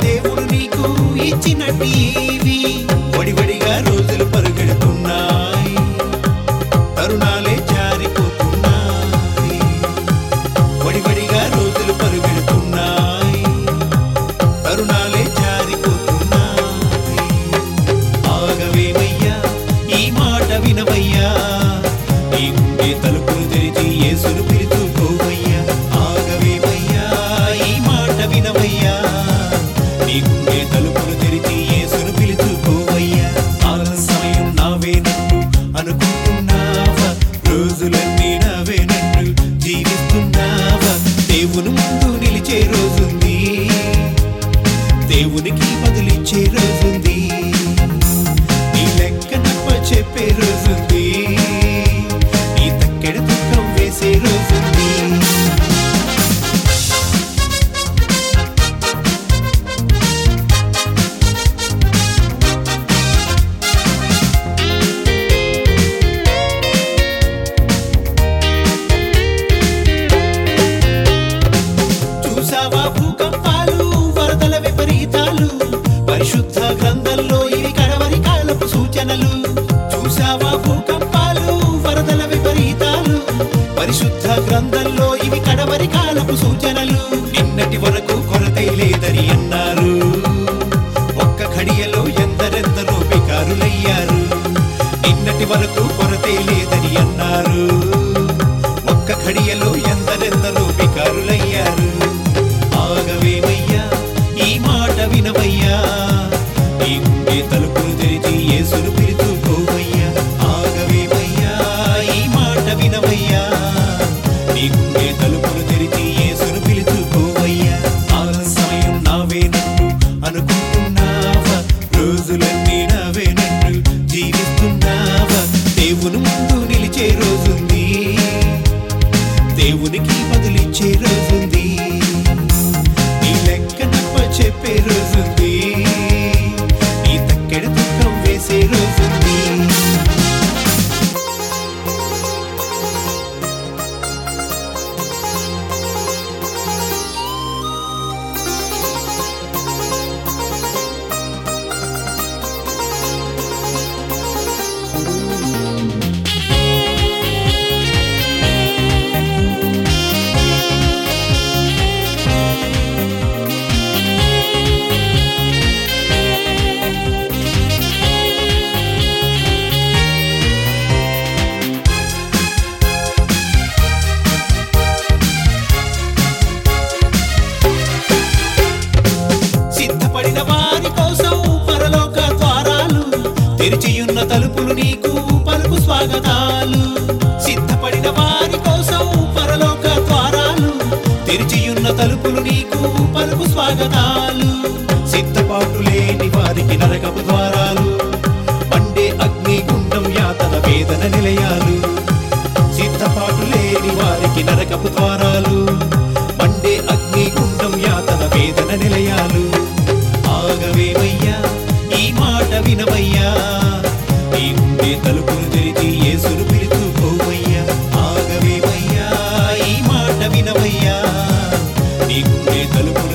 దేవుడు నీకు ఇచ్చినట్టి ఇవి వడివడిగా రోజులు పరుగెడుతున్నాయి తరుణాలే జారిపోతున్నాయి వడివడిగా రోజులు పరుగెడుతున్నాయి తరుణాలే జారిపోతున్నాయి ఆగవేమయ్యా ఈ మాట వినవయ్యా నీ గుండె తలుపులు తెరిచి యేసును పిలుచుకోవయ్యా ఆగవేమయ్యా ఈ మాట వినవయ్యా నీ గుండె తలుపులు తెరిచి యేసును పిలుచుకోవయ్యా ఆలస్యం నావేనట్టు అనుకుంటున్నావా రోజులన్నీ నావేనట్టు జీవిస్తున్నావా దేవుని ముందు నిలిచే రోజుంది దేవునికి బదులిచ్చే రోజుంది నీ లెక్క నప్ప చెప్పే రోజుంది నీ తక్కెడ దుఃఖం వేసే రోజుంది చూసావా భూకంపాలు వరదల విపరీతాలు పరిశుద్ధ గ్రంథంలో ఇవి కడవరి కాలపు సూచనలు చూసావా భూకంపాలు వరదల విపరీతాలు పరిశుద్ధ గ్రంథంలో ఇవి కడవరి కాలపు సూచనలు నిన్నటి వరకు కొరతై లేదని అన్నారు ఒక్క ఘడియలో ఎందరెందరో బికారులయ్యారు నిన్నటి వరకు కొరతే లేదని అన్నారు ఒక్క ఘడియలో ఎందరెందరో బికారులయ్యారు ఆగవేమయ్యా ఈ మాట వినవయ్యా నీ గుండె తలుపులు తెరిచి యేసును పిలుచుకోవయ్యా ఆగవేమయ్యా ఈ మాట వినవయ్యా నీ గుండె తలుపులు తెరిచి యేసును పిలుచుకోవయ్యా ఆలస్యం నావేనట్టు అనుకుంటున్నావా రోజులన్నీ నావేనట్టు జీవిస్తున్నావా దేవుని ముందు నిలిచే రోజుంది దేవునికి బదులిచ్చే రోజుంది నీ లెక్క నప్ప చెప్పే రోజుంది నీ తక్కెడ దుఃఖం వేసే రోజుంది సిద్ధపడిన వారి కోసం పరలోక ద్వారాలు తెరిచియున్న తలుపులు నీకు పలుకు స్వాగతాలు సిద్ధపడిన వారి కోసం పరలోక ద్వారాలు తెరిచియున్న తలుపులు నీకు పలుకు స్వాగతాలు సిద్ధపాటు లేని వారికి నరకపు ద్వారాలు మండే అగ్ని గుండం యాతన వేదన నిలయాలు సిద్ధపాటు లేని వారికి నరకపు ద్వారాలు మండే అగ్ని గుండం యాతన వేదన నిలయాలు ఆగవేమయ్యా ఈ మాట వినవయ్యా నీ గుండె తలుపులు తెరిచి యేసును పిలుచుకోవయ్యా ఆగవేమయ్యా ఈ మాట వినవయ్యా నీ గుండె తలుపులు